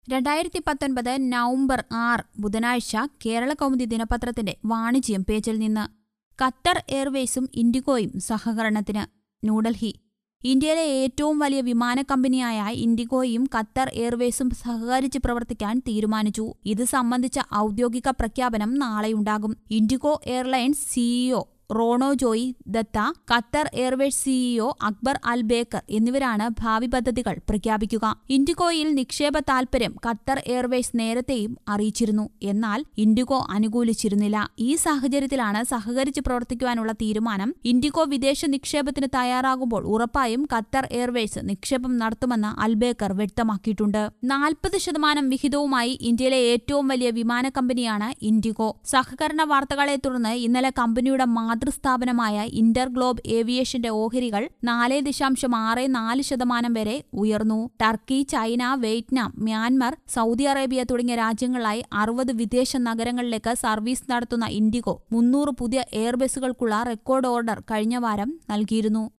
രണ്ടായിരത്തി പത്തൊൻപത് നവംബർ ആറ് ബുധനാഴ്ച കേരള കൗമുദി ദിനപത്രത്തിന്റെ വാണിജ്യം പേജിൽ നിന്ന് ഖത്തർ എയർവേസും ഇൻഡിഗോയും സഹകരണത്തിന് ന്യൂഡൽഹി ഇന്ത്യയിലെ ഏറ്റവും വലിയ വിമാന കമ്പനിയായ ഇൻഡിഗോയും ഖത്തർ എയർവേസും സഹകരിച്ച് പ്രവർത്തിക്കാൻ തീരുമാനിച്ചു ഇത് സംബന്ധിച്ച ഔദ്യോഗിക പ്രഖ്യാപനം നാളെയുണ്ടാകും IndiGo airlines CEO Ronojoy Dutta Qatar airways CEO Akbar Al Baker എന്നിവരാണ് ഭാവി പദ്ധതികൾ പ്രഖ്യാപിക്കുക ഇൻഡിഗോയിൽ നിക്ഷേപ താൽപര്യം ഖത്തർ എയർവേസ് നേരത്തെയും അറിയിച്ചിരുന്നു എന്നാൽ ഇൻഡിഗോ അനുകൂലിച്ചിരുന്നില്ല ഈ സാഹചര്യത്തിലാണ് സഹകരിച്ച് പ്രവർത്തിക്കുവാനുള്ള തീരുമാനം ഇൻഡിഗോ വിദേശ നിക്ഷേപത്തിന് തയ്യാറാകുമ്പോൾ ഉറപ്പായും ഖത്തർ എയർവേസ് നിക്ഷേപം നടത്തുമെന്ന് അൽബേക്കർ വ്യക്തമാക്കിയിട്ടുണ്ട് നാൽപ്പത് ശതമാനം വിഹിതവുമായി ഇന്ത്യയിലെ ഏറ്റവും വലിയ വിമാന കമ്പനിയാണ് ഇൻഡിഗോ സഹകരണ വാർത്തകളെ തുടർന്ന് ഇന്നലെ കമ്പനിയുടെ മാതൃസ്ഥാപനമായ ഇന്റർ ഗ്ലോബ് ഏവിയേഷന്റെ ഓഹരികൾ നാല് ദശാംശം ആറ് നാല് ശതമാനം വരെ ഉയർന്നു Turkey China Vietnam Myanmar Saudi Arabia തുടങ്ങിയ രാജ്യങ്ങളിലായി അറുപത് വിദേശ നഗരങ്ങളിലേക്ക് സർവീസ് നടത്തുന്ന ഇൻഡിഗോ മുന്നൂറ് പുതിയ എയർബസുകൾക്കുള്ള റെക്കോർഡ് ഓർഡർ കഴിഞ്ഞ വാരം നൽകിയിരുന്നു